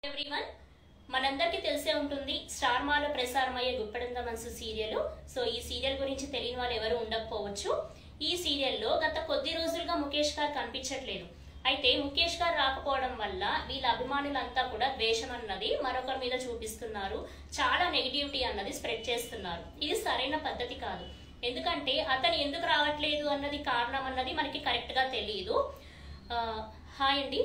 everyone మనందరికీ తెలిసే ఉంటుంది స్టార్ మాలో ప్రసారమయ్యే గుప్పడంత మనసు సీరియల్ సో ఈ సీరియల్ గురించి తెలియని వాళ్ళు ఎవరు ఉండకపోవచ్చు ఈ సీరియల్లో గత కొద్ది రోజులుగా ముఖేష్ గారు కనిపించట్లేదు అయితే ముఖేష్ గారు రాకపోవడం వల్ల వీళ్ళ అభిమానులంతా కూడా ద్వేషం అన్నది మరొకరి మీద చూపిస్తున్నారు చాలా నెగిటివిటీ అన్నది స్ప్రెడ్ చేస్తున్నారు ఇది సరైన పద్ధతి కాదు ఎందుకంటే అతను ఎందుకు రావట్లేదు అన్నది కారణం అన్నది మనకి కరెక్ట్ గా తెలియదు ఆ, హాయ్ అండి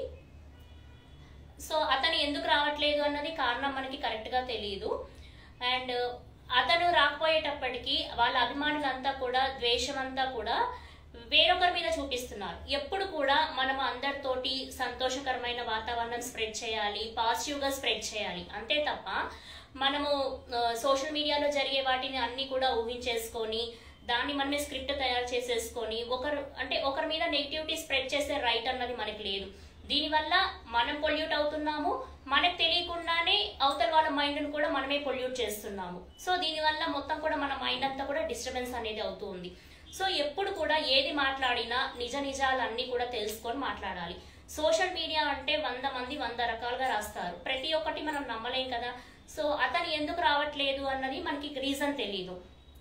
సో అతను ఎందుకు రావట్లేదు అన్నది కారణం మనకి కరెక్ట్ గా తెలియదు అండ్ అతను రాకపోయేటప్పటికి వాళ్ళ అభిమానులంతా కూడా ద్వేషం అంతా కూడా వేరొకరి మీద చూపిస్తున్నారు ఎప్పుడు కూడా మనం అందరితోటి సంతోషకరమైన వాతావరణం స్ప్రెడ్ చేయాలి పాజిటివ్ గా స్ప్రెడ్ చేయాలి అంతే తప్ప మనము సోషల్ మీడియాలో జరిగే వాటిని అన్ని కూడా ఊహించేసుకొని దాన్ని మనమే స్క్రిప్ట్ తయారు చేసేసుకొని ఒకరు అంటే ఒకరి మీద నెగిటివిటీ స్ప్రెడ్ చేసే రైట్ అన్నది మనకి లేదు దీనివల్ల మనం పొల్యూట్ అవుతున్నాము మనకు తెలియకుండానే అవతల వాళ్ళ మైండ్ కూడా మనమే పొల్యూట్ చేస్తున్నాము సో దీనివల్ల మొత్తం కూడా మన మైండ్ అంతా కూడా డిస్టర్బెన్స్ అనేది అవుతుంది సో ఎప్పుడు కూడా ఏది మాట్లాడినా నిజ నిజాలన్నీ కూడా తెలుసుకొని మాట్లాడాలి సోషల్ మీడియా అంటే వంద మంది వంద రకాలుగా రాస్తారు ప్రతి ఒక్కటి మనం నమ్మలేం కదా సో అతను ఎందుకు రావట్లేదు అన్నది మనకి రీజన్ తెలియదు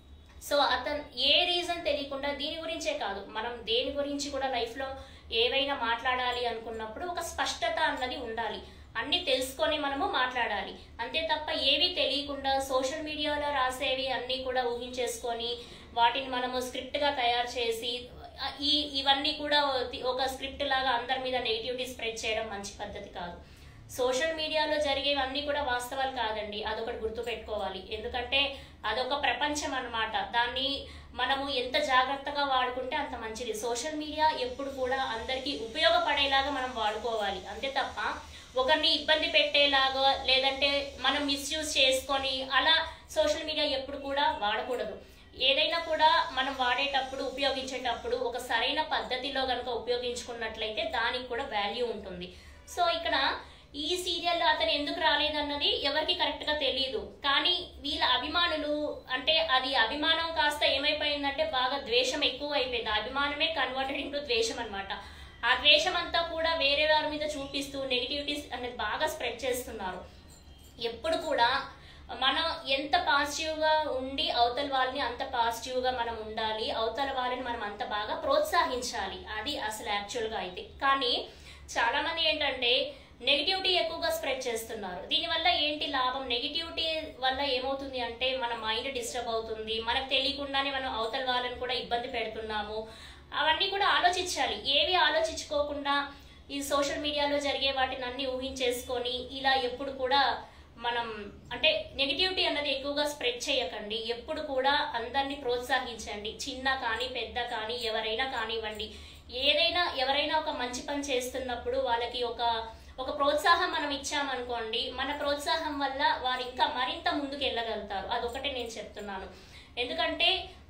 సో అతను ఏ రీజన్ తెలియకుండా దీని గురించే కాదు మనం దేని గురించి కూడా లైఫ్ లో ఏవైనా మాట్లాడాలి అనుకున్నప్పుడు ఒక స్పష్టత అన్నది ఉండాలి అన్ని తెలుసుకొని మనము మాట్లాడాలి అంతే తప్ప ఏవి తెలియకుండా సోషల్ మీడియాలో రాసేవి అన్ని కూడా ఊహించేసుకొని వాటిని మనము స్క్రిప్ట్ గా తయారు చేసి ఆ, ఈ ఇవన్నీ కూడా ఒక స్క్రిప్ట్ లాగా అందరి మీద నెగిటివిటీ స్ప్రెడ్ చేయడం మంచి పద్ధతి కాదు సోషల్ మీడియాలో జరిగేవన్నీ కూడా వాస్తవాలు కాదండి అదొకటి గుర్తు పెట్టుకోవాలి ఎందుకంటే అదొక ప్రపంచం అన్నమాట దాన్ని మనము ఎంత జాగ్రత్తగా వాడుకుంటే అంత మంచిది సోషల్ మీడియా ఎప్పుడు కూడా అందరికీ ఉపయోగపడేలాగా మనం వాడుకోవాలి అంతే తప్ప ఒకరిని ఇబ్బంది పెట్టేలాగా లేదంటే మనం మిస్యూజ్ చేసుకొని అలా సోషల్ మీడియా ఎప్పుడు కూడా వాడకూడదు ఏదైనా కూడా మనం వాడేటప్పుడు ఉపయోగించేటప్పుడు ఒక సరైన పద్ధతిలో కనుక ఉపయోగించుకున్నట్లయితే దానికి కూడా వాల్యూ ఉంటుంది సో ఇక్కడ ఈ సీరియల్లో అతను ఎందుకు రాలేదన్నది ఎవరికి కరెక్ట్ గా తెలియదు కానీ వీళ్ళ అభిమానులు అంటే అది అభిమానం కాస్త ఏమైపోయిందంటే బాగా ద్వేషం ఎక్కువ అయిపోయింది ఆ అభిమానమే కన్వర్టెడ్ ఇంటూ ద్వేషం అన్నమాట ఆ ద్వేషం అంతా కూడా వేరే వారి మీద చూపిస్తూ నెగిటివిటీస్ అనేది బాగా స్ప్రెడ్ చేస్తున్నారు ఎప్పుడు కూడా మనం ఎంత పాజిటివ్ గా ఉండి అవతల వాళ్ళని అంత పాజిటివ్ గా మనం ఉండాలి అవతల వాళ్ళని మనం అంత బాగా ప్రోత్సహించాలి అది అసలు యాక్చువల్ గా అయితే కానీ చాలా మంది ఏంటంటే నెగిటివిటీ ఎక్కువగా స్ప్రెడ్ చేస్తున్నారు దీనివల్ల ఏంటి లాభం నెగిటివిటీ వల్ల ఏమవుతుంది అంటే మన మైండ్ డిస్టర్బ్ అవుతుంది మనకు తెలియకుండానే మనం అవతల వాళ్ళని కూడా ఇబ్బంది పెడుతున్నాము అవన్నీ కూడా ఆలోచించాలి ఏవి ఆలోచించుకోకుండా ఈ సోషల్ మీడియాలో జరిగే వాటిని అన్ని ఊహించేసుకొని ఇలా ఎప్పుడు కూడా మనం అంటే నెగిటివిటీ అన్నది ఎక్కువగా స్ప్రెడ్ చేయకండి ఎప్పుడు కూడా అందరినీ ప్రోత్సహించండి చిన్న కానీ పెద్ద కానీ ఎవరైనా కానివ్వండి ఏదైనా ఎవరైనా ఒక మంచి పని చేస్తున్నప్పుడు వాళ్ళకి ఒక ఒక ప్రోత్సాహం మనం ఇచ్చామనుకోండి మన ప్రోత్సాహం వల్ల వారు ఇంకా మరింత ముందుకు వెళ్ళగలుగుతారు అదొకటే నేను చెప్తున్నాను ఎందుకంటే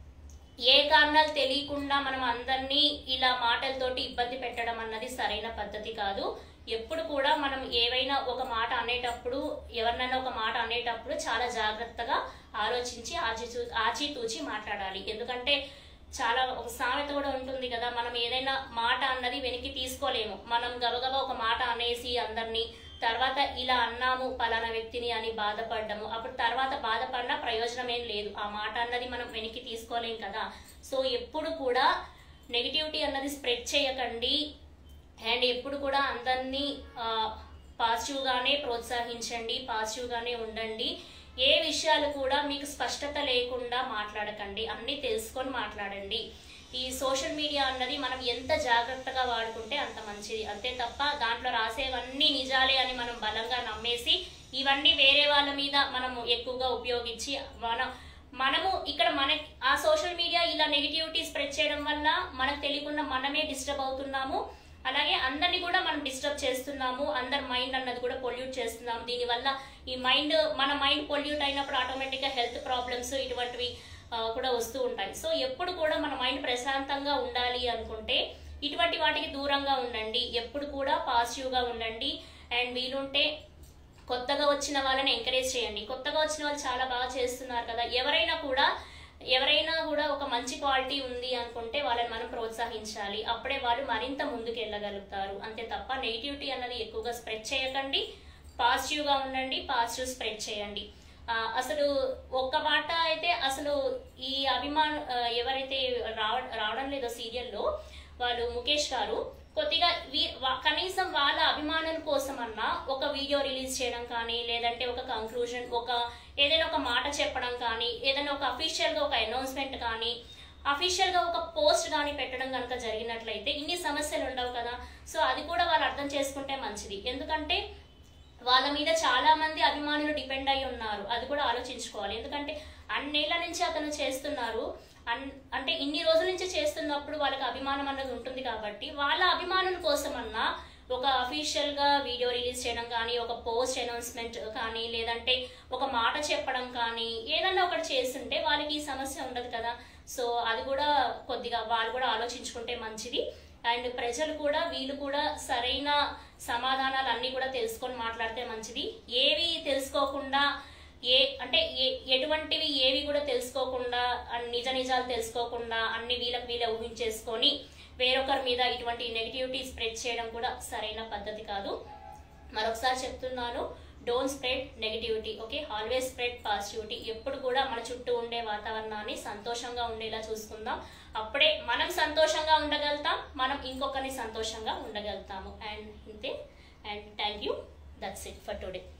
ఏ కారణాలు తెలియకుండా మనం అందరినీ ఇలా మాటలతోటి ఇబ్బంది పెట్టడం అన్నది సరైన పద్ధతి కాదు ఎప్పుడు కూడా మనం ఏవైనా ఒక మాట అనేటప్పుడు ఎవరినైనా ఒక మాట అనేటప్పుడు చాలా జాగ్రత్తగా ఆలోచించి ఆచితూ ఆచితూచి మాట్లాడాలి ఎందుకంటే చాలా ఒక సామెత కూడా ఉంటుంది కదా మనం ఏదైనా మాట అన్నది వెనక్కి తీసుకోలేము మనం గబగబా ఒక మాట అనేసి అందరినీ తర్వాత ఇలా అన్నాము పలానా వ్యక్తిని అని బాధపడ్డము అప్పుడు తర్వాత బాధపడినా ప్రయోజనం ఏం లేదు ఆ మాట అన్నది మనం వెనక్కి తీసుకోలేం కదా సో ఎప్పుడు కూడా నెగిటివిటీ అన్నది స్ప్రెడ్ చేయకండి అండ్ ఎప్పుడు కూడా అందరినీ పాజిటివ్ గానే ప్రోత్సహించండి పాజిటివ్ గానే ఉండండి ఏ విషయాలు కూడా మీకు స్పష్టత లేకుండా మాట్లాడకండి అన్ని తెలుసుకొని మాట్లాడండి ఈ సోషల్ మీడియా అన్నది మనం ఎంత జాగ్రత్తగా వాడుకుంటే అంత మంచిది అంతే తప్ప దాంట్లో రాసేవన్నీ నిజాలే అని మనం బలంగా నమ్మేసి ఇవన్నీ వేరే వాళ్ళ మీద మనము ఎక్కువగా ఉపయోగించి మనం మనము ఇక్కడ మన ఆ సోషల్ మీడియా ఇలా నెగిటివిటీ స్ప్రెడ్ చేయడం వల్ల మనకు తెలియకుండా మనమే డిస్టర్బ్ అవుతున్నాము అలాగే అందరిని కూడా మనం డిస్టర్బ్ చేస్తున్నాము అందరి మైండ్ అన్నది కూడా పొల్యూట్ చేస్తున్నాము దీనివల్ల ఈ మైండ్ మన మైండ్ పొల్యూట్ అయినప్పుడు ఆటోమేటిక్ గా హెల్త్ ప్రాబ్లమ్స్ ఇటువంటివి ఆ, కూడా వస్తూ ఉంటాయి సో ఎప్పుడు కూడా మన మైండ్ ప్రశాంతంగా ఉండాలి అనుకుంటే ఇటువంటి వాటికి దూరంగా ఉండండి ఎప్పుడు కూడా పాజిటివ్ గా ఉండండి అండ్ వీలుంటే కొత్తగా వచ్చిన వాళ్ళని ఎంకరేజ్ చేయండి కొత్తగా వచ్చిన వాళ్ళు చాలా బాగా చేస్తున్నారు కదా ఎవరైనా కూడా ఎవరైనా కూడా ఒక మంచి క్వాలిటీ ఉంది అనుకుంటే వాళ్ళని మనం ప్రోత్సహించాలి అప్పుడే వాళ్ళు మరింత ముందుకు వెళ్ళగలుగుతారు అంతే తప్ప నెగిటివిటీ అన్నది ఎక్కువగా స్ప్రెడ్ చేయకండి పాజిటివ్ గా ఉండండి పాజిటివ్ స్ప్రెడ్ చేయండి ఆ, అసలు ఒక్క మాట అయితే అసలు ఈ అభిమాన ఆ, ఎవరైతే రావ రావడం లేదో సీరియల్లో వాళ్ళు ముఖేష్ గారు కొద్దిగా వీ- వా- కనీసం వాళ్ళ అభిమానుల కోసమన్నా ఒక వీడియో రిలీజ్ చేయడం కానీ లేదంటే ఒక కంక్లూజన్ ఒక ఏదైనా ఒక మాట చెప్పడం కానీ ఏదైనా ఒక అఫీషియల్ గా ఒక అనౌన్స్మెంట్ కానీ అఫీషియల్ గా ఒక పోస్ట్ కానీ పెట్టడం కనుక జరిగినట్లయితే ఇన్ని సమస్యలు ఉండవు కదా సో అది కూడా వాళ్ళు అర్థం చేసుకుంటే మంచిది ఎందుకంటే వాళ్ళ మీద చాలా మంది అభిమానులు డిపెండ్ అయి ఉన్నారు అది కూడా ఆలోచించుకోవాలి ఎందుకంటే అన్నేళ్ల నుంచి అతను చేస్తున్నారు అన్- అంటే ఇన్ని రోజుల నుంచి చేస్తున్నప్పుడు వాళ్ళకి అభిమానం అన్నది ఉంటుంది కాబట్టి వాళ్ళ అభిమానుల కోసమన్నా ఒక అఫీషియల్ గా వీడియో రిలీజ్ చేయడం కానీ ఒక పోస్ట్ అనౌన్స్మెంట్ కానీ లేదంటే ఒక మాట చెప్పడం కానీ ఏదన్నా ఒకటి చేస్తుంటే వాళ్ళకి ఈ సమస్య ఉండదు కదా సో అది కూడా కొద్దిగా వాళ్ళు కూడా ఆలోచించుకుంటే మంచిది అండ్ ప్రజలు కూడా వీళ్ళు కూడా సరైన సమాధానాలు అన్ని కూడా తెలుసుకొని మాట్లాడితే మంచిది ఏవి తెలుసుకోకుండా ఏ అంటే ఏ ఎటువంటివి ఏవి కూడా తెలుసుకోకుండా అన్ని నిజ నిజాలు తెలుసుకోకుండా అన్ని వీళ్ళకి వీళ్ళ ఊహించేసుకొని వేరొకరి మీద ఇటువంటి నెగిటివిటీ స్ప్రెడ్ చేయడం కూడా సరైన పద్ధతి కాదు మరొకసారి చెప్తున్నాను don't spread negativity okay always spread positivity ఎప్పుడు కూడా మన చుట్టూ ఉండే వాతావరణాన్ని సంతోషంగా ఉండేలా చూసుకుందాం అప్పుడే మనం సంతోషంగా ఉండగలుగుతాం మనం ఇంకొకరిని సంతోషంగా ఉండగలుగుతాము అండ్ ఇంతే and thank you that's it for today